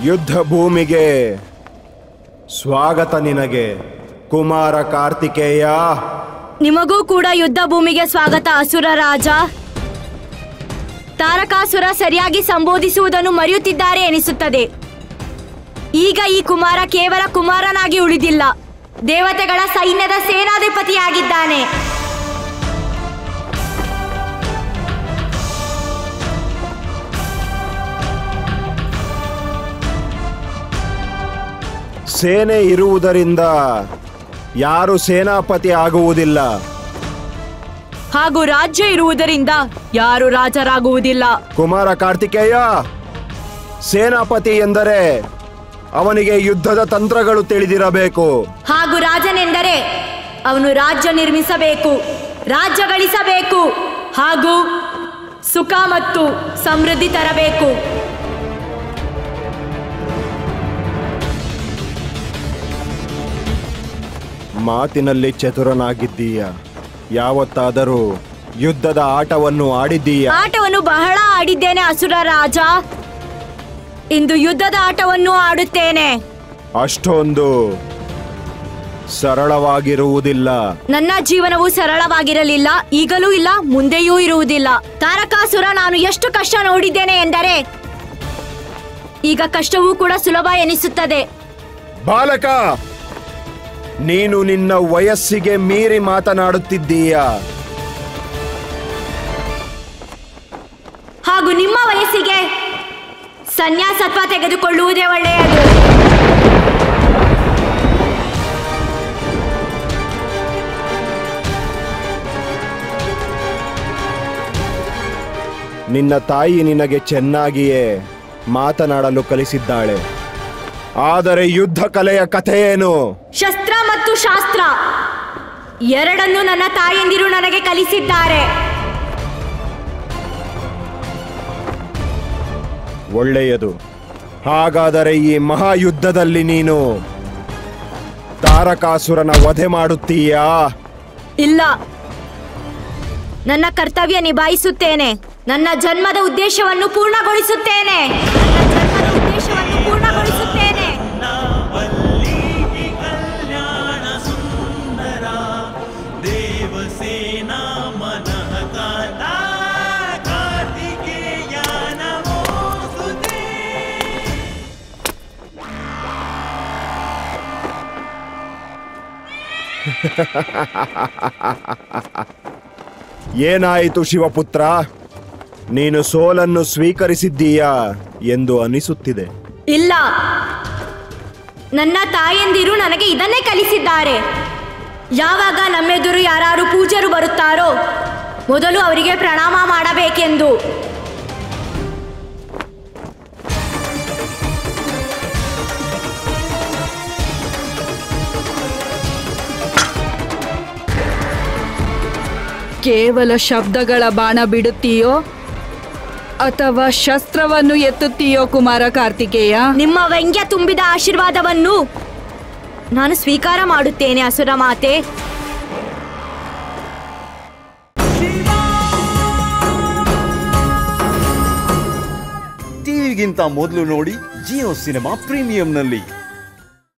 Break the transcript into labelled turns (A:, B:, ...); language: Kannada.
A: ಯುದ್ಧ ಭೂಮಿಗೆ ಸ್ವಾಗತ ನಿನಗೆ ಕುಮಾರ ಕಾರ್ತಿಕೇಯ
B: ನಿಮಗೂ ಕೂಡ ಯುದ್ಧ ಭೂಮಿಗೆ ಸ್ವಾಗತ ಅಸುರ ರಾಜ ತಾರಕಾಸುರ ಸರಿಯಾಗಿ ಸಂಬೋಧಿಸುವುದನ್ನು ಮರೆಯುತ್ತಿದ್ದಾರೆ ಎನಿಸುತ್ತದೆ ಈಗ ಈ ಕುಮಾರ ಕೇವಲ ಕುಮಾರನಾಗಿ ಉಳಿದಿಲ್ಲ ದೇವತೆಗಳ ಸೈನ್ಯದ ಸೇನಾಧಿಪತಿಯಾಗಿದ್ದಾನೆ
A: ಸೇನೆ ಇರುವುದರಿಂದ ಯಾರು ಸೇನಾಪತಿ ಆಗುವುದಿಲ್ಲ
B: ಹಾಗೂ ರಾಜ್ಯ ಇರುವುದರಿಂದ ಯಾರು ರಾಜರಾಗುವುದಿಲ್ಲ
A: ಕುಮಾರ ಕಾರ್ತಿಕೇಯ ಸೇನಾಪತಿ ಎಂದರೆ ಅವನಿಗೆ ಯುದ್ಧದ ತಂತ್ರಗಳು ತಿಳಿದಿರಬೇಕು
B: ಹಾಗೂ ರಾಜನೆಂದರೆ ಅವನು ರಾಜ್ಯ ನಿರ್ಮಿಸಬೇಕು ರಾಜ್ಯ ಗಳಿಸಬೇಕು ಹಾಗೂ ಸುಖ ಮತ್ತು ಸಮೃದ್ಧಿ ತರಬೇಕು
A: ಮಾತಿನಲ್ಲಿ ಚತುರನಾಗಿದ್ದೀಯ ಯಾವತ್ತಾದರೂ ಯುದ್ಧದ ಆಟವನ್ನು ಆಡಿದ್ದೀಯ
B: ಆಟವನ್ನು ಬಹಳ ಆಡಿದ್ದೇನೆ ಅಸುರ ರಾಜ ಇಂದು ಯುದ್ಧದ ಆಟವನ್ನು ಆಡುತ್ತೇನೆ
A: ಅಷ್ಟೊಂದು ಸರಳವಾಗಿರುವುದಿಲ್ಲ
B: ನನ್ನ ಜೀವನವು ಸರಳವಾಗಿರಲಿಲ್ಲ ಈಗಲೂ ಇಲ್ಲ ಮುಂದೆಯೂ ಇರುವುದಿಲ್ಲ ತಾರಕಾಸುರ ನಾನು ಎಷ್ಟು ಕಷ್ಟ ನೋಡಿದ್ದೇನೆ ಎಂದರೆ ಈಗ ಕಷ್ಟವೂ ಕೂಡ ಸುಲಭ ಎನಿಸುತ್ತದೆ
A: ಬಾಲಕ ನೀನು ನಿನ್ನ ವಯಸ್ಸಿಗೆ ಮೀರಿ ಮಾತನಾಡುತ್ತಿದ್ದೀಯ
B: ಹಾಗೂ ನಿಮ್ಮ ವಯಸ್ಸಿಗೆ ಸನ್ಯಾಸತ್ವ ತೆಗೆದುಕೊಳ್ಳುವುದೇ ಒಳ್ಳೆಯದು
A: ನಿನ್ನ ತಾಯಿ ನಿನಗೆ ಚೆನ್ನಾಗಿಯೇ ಮಾತನಾಡಲು ಕಲಿಸಿದ್ದಾಳೆ ಆದರೆ ಯುದ್ಧ ಕಲೆಯ ಕಥೆಯೇನು
B: ಶಸ್ತ್ರ ಮತ್ತು ಶಾಸ್ತ್ರ ಎರಡನ್ನು ನನ್ನ ತಾಯಂದಿರು ನನಗೆ ಕಲಿಸಿದ್ದಾರೆ
A: ಒಳ್ಳೆಯದು ಹಾಗಾದರೆ ಈ ಮಹಾಯುದ್ಧದಲ್ಲಿ ನೀನು ತಾರಕಾಸುರನ ವಧೆ ಮಾಡುತ್ತೀಯಾ
B: ಇಲ್ಲ ನನ್ನ ಕರ್ತವ್ಯ ನಿಭಾಯಿಸುತ್ತೇನೆ ನನ್ನ ಜನ್ಮದ ಉದ್ದೇಶವನ್ನು ಪೂರ್ಣಗೊಳಿಸುತ್ತೇನೆ ನನ್ನ ಜನ್ಮದ ಉದ್ದೇಶವನ್ನು ಪೂರ್ಣಗೊಳಿಸುತ್ತೇನೆ
C: देवसेना मनः काता कार्तिकेया नमोऽस्तु ते
A: ಏನಾಯಿತು ಶಿವಪುತ್ರ ನೀನು ಸೋಲನ್ನು ಸ್ವೀಕರಿಸಿದ್ದೀಯಾ ಎಂದು ಅನಿಸುತ್ತಿದೆ
B: ಇಲ್ಲ ನನ್ನ ತಾಯಂದಿರು ನನಗೆ ಇದನ್ನೇ ಕಲಿಸಿದ್ದಾರೆ ಯಾವಾಗ ನಮ್ಮೆದುರು ಯಾರು ಪೂಜರು ಬರುತ್ತಾರೋ ಮೊದಲು ಅವರಿಗೆ ಪ್ರಣಾಮ ಮಾಡಬೇಕೆಂದು
D: ಕೇವಲ ಶಬ್ದಗಳ ಬಾಣ ಬಿಡುತ್ತೀಯೋ ಅಥವಾ ಶಸ್ತ್ರವನ್ನು ಎತ್ತುತ್ತೀಯೋ ಕುಮಾರ ಕಾರ್ತಿಕೇಯ
B: ನಿಮ್ಮ ವ್ಯಂಗ್ಯ ತುಂಬಿದ ಆಶೀರ್ವಾದವನ್ನು ನಾನು ಸ್ವೀಕಾರ ಮಾಡುತ್ತೇನೆ ಅಸುರ ಮಾತೆ
E: ಟಿವಿಗಿಂತ ಮೊದಲು ನೋಡಿ ಜಿಯೋ ಸಿನಿಮಾ ಪ್ರೀಮಿಯಂನಲ್ಲಿ